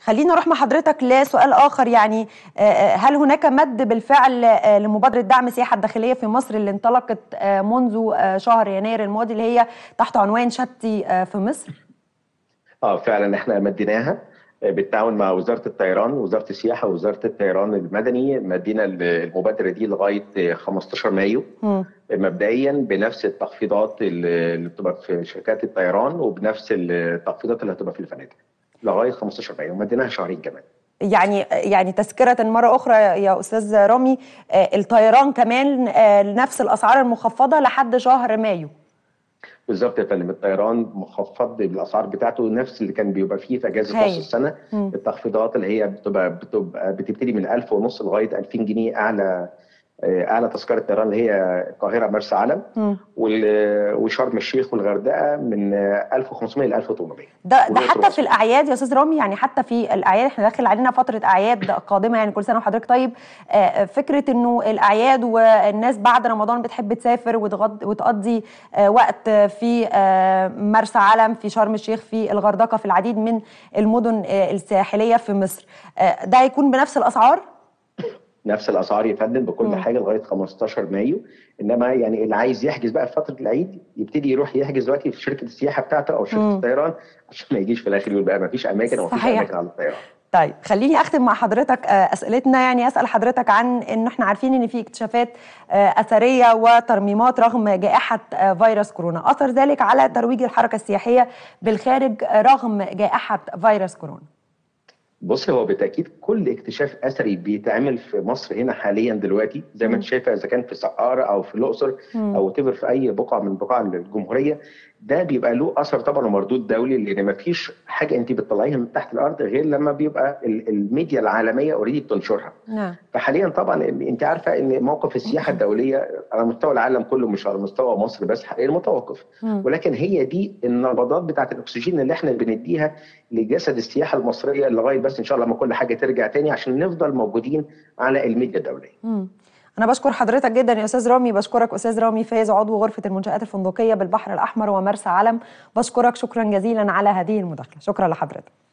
خلينا نروح مع حضرتك لسؤال اخر يعني هل هناك مد بالفعل لمبادره دعم السياحه الداخليه في مصر اللي انطلقت منذ شهر يناير الماضي اللي هي تحت عنوان شتي في مصر؟ اه فعلا احنا مديناها بالتعاون مع وزاره الطيران وزاره السياحه ووزاره الطيران المدني مدينا المبادره دي لغايه 15 مايو م. مبدئيا بنفس التخفيضات اللي بتبقى في شركات الطيران وبنفس التخفيضات اللي هتبقى في الفنادق لغايه 15 مايو مديناها شهرين كمان يعني يعني تذكرة مرة أخرى يا أستاذ رامي الطيران كمان نفس الأسعار المخفضة لحد شهر مايو بالظبط يا فندم الطيران مخفض بالاسعار بتاعته نفس اللي كان بيبقى فيه في اجازه نص السنه م. التخفيضات اللي هي بتبقى بتبقى بتبتدي من 1000 ونص لغايه 2000 جنيه اعلى اعلى تذكره طيران اللي هي القاهره مرسى علم وشرم الشيخ والغردقه من 1500 ل 1800 ده ده حتى في الاعياد يا استاذ رامي يعني حتى في الاعياد احنا داخل علينا فتره اعياد قادمه يعني كل سنه وحضرتك طيب فكره انه الاعياد والناس بعد رمضان بتحب تسافر وتقضي وقت في مرسى علم في شرم الشيخ في الغردقه في العديد من المدن الساحليه في مصر ده هيكون بنفس الاسعار؟ نفس الاسعار يا فندم بكل م. حاجه لغايه 15 مايو انما يعني اللي عايز يحجز بقى في فتره العيد يبتدي يروح يحجز دلوقتي في شركه السياحه بتاعته او شركه م. الطيران عشان ما يجيش في الاخر يقول بقى ما فيش اماكن او ما فيش اماكن على الطيران طيب خليني اختم مع حضرتك اسئلتنا يعني اسال حضرتك عن ان احنا عارفين ان في اكتشافات اثريه وترميمات رغم جائحه فيروس كورونا اثر ذلك على ترويج الحركه السياحيه بالخارج رغم جائحه فيروس كورونا بص هو بالتاكيد كل اكتشاف اثري بيتعمل في مصر هنا حاليا دلوقتي زي ما انت شايفه اذا كان في سقاره او في الاقصر او تبر في اي بقعه من بقاع الجمهوريه ده بيبقى له اثر طبعا ومردود دولي لان ما فيش حاجه انت بتطلعيها من تحت الارض غير لما بيبقى الميديا العالميه اوريدي بتنشرها. نعم. فحاليا طبعا انت عارفه ان موقف السياحه الدوليه على مستوى العالم كله مش على مستوى مصر بس حاليا متوقف م. ولكن هي دي النبضات بتاعه الاكسجين اللي احنا بنديها لجسد السياحه المصريه لغايه بس ان شاء الله ما كل حاجه ترجع تاني عشان نفضل موجودين على الميديا الدوليه. م. أنا بشكر حضرتك جدا يا أستاذ رامي بشكرك أستاذ رامي فايز عضو غرفة المنشآت الفندقية بالبحر الأحمر ومرسى علم بشكرك شكرا جزيلا على هذه المداخلة شكرا لحضرتك